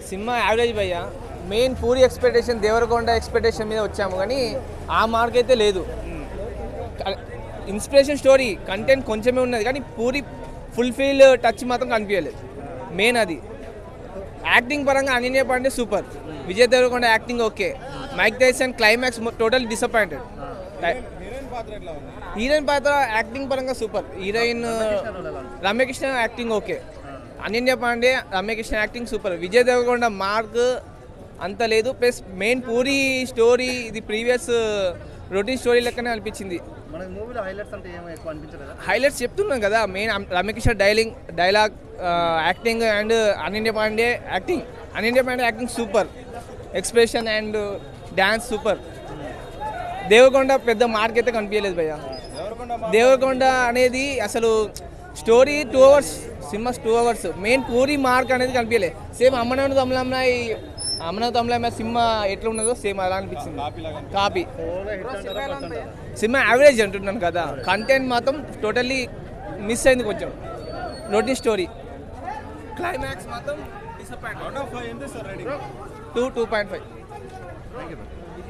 cinema average భయ్య main Puri expectation Devarakonda expectation మీద వచ్చాము కానీ ఆ మార్క్ అయితే లేదు ఇన్స్పిరేషన్ స్టోరీ కంటెంట్ కొంచెమే ఉన్నది కానీ పూరి ఫుల్ఫిల్ టచ్ మాత్రం కనిపించలేదు మెయిన్ అది యాక్టింగ్ పరంగా Ananya Pandey super Vijay Deverakonda acting okay Mike Tyson climax total disappointed heroine పాత్ర యాక్టింగ్ పరంగా super heroine Ramyakrishna acting okay Ananya Pandey Ramyakrishna acting super Vijay Deverakonda mark అంత లేదు ప్లస్ మెయిన్ పూరి స్టోరీ ఇది ప్రీవియస్ రొటీన్ స్టోరీ లెక్కనే అనిపించింది మనకి మూవీలో హైలైట్స్ అంటే ఏమో ఎక్కువ అనిపించలేదా హైలైట్స్ చెప్తున్నాం కదా మెయిన్ రమ్యకృష్ణ డైలింగ్ dialogue acting and Ananya Pandey acting Ananya Pandey acting super expression and dance super Devakonda పెద్ద మార్క్ అయితే కనిపించలేదు భయ్య దేవకొండ అనేది అసలు story two hours cinema two hours main Puri mark అనేది కనిపించలేదు సేమ్ అమ్మనాడు తమిళమ్నాయి అమ్మనాడు తమిళమ్మ సినిమా ఎట్లా ఉన్నదో సేమ్ అలా అనిపించింది కాపీ ఓవర్ హిట్ అంటారా ఫస్ట్ అంటారా సినిమా యావరేజ్ అంటున్నాను కదా కంటెంట్ మాత్రం టోటల్లీ మిస్ అయింది కొంచెం రొటీన్ స్టోరీ క్లైమాక్స్ మాత్రం two two point five thank you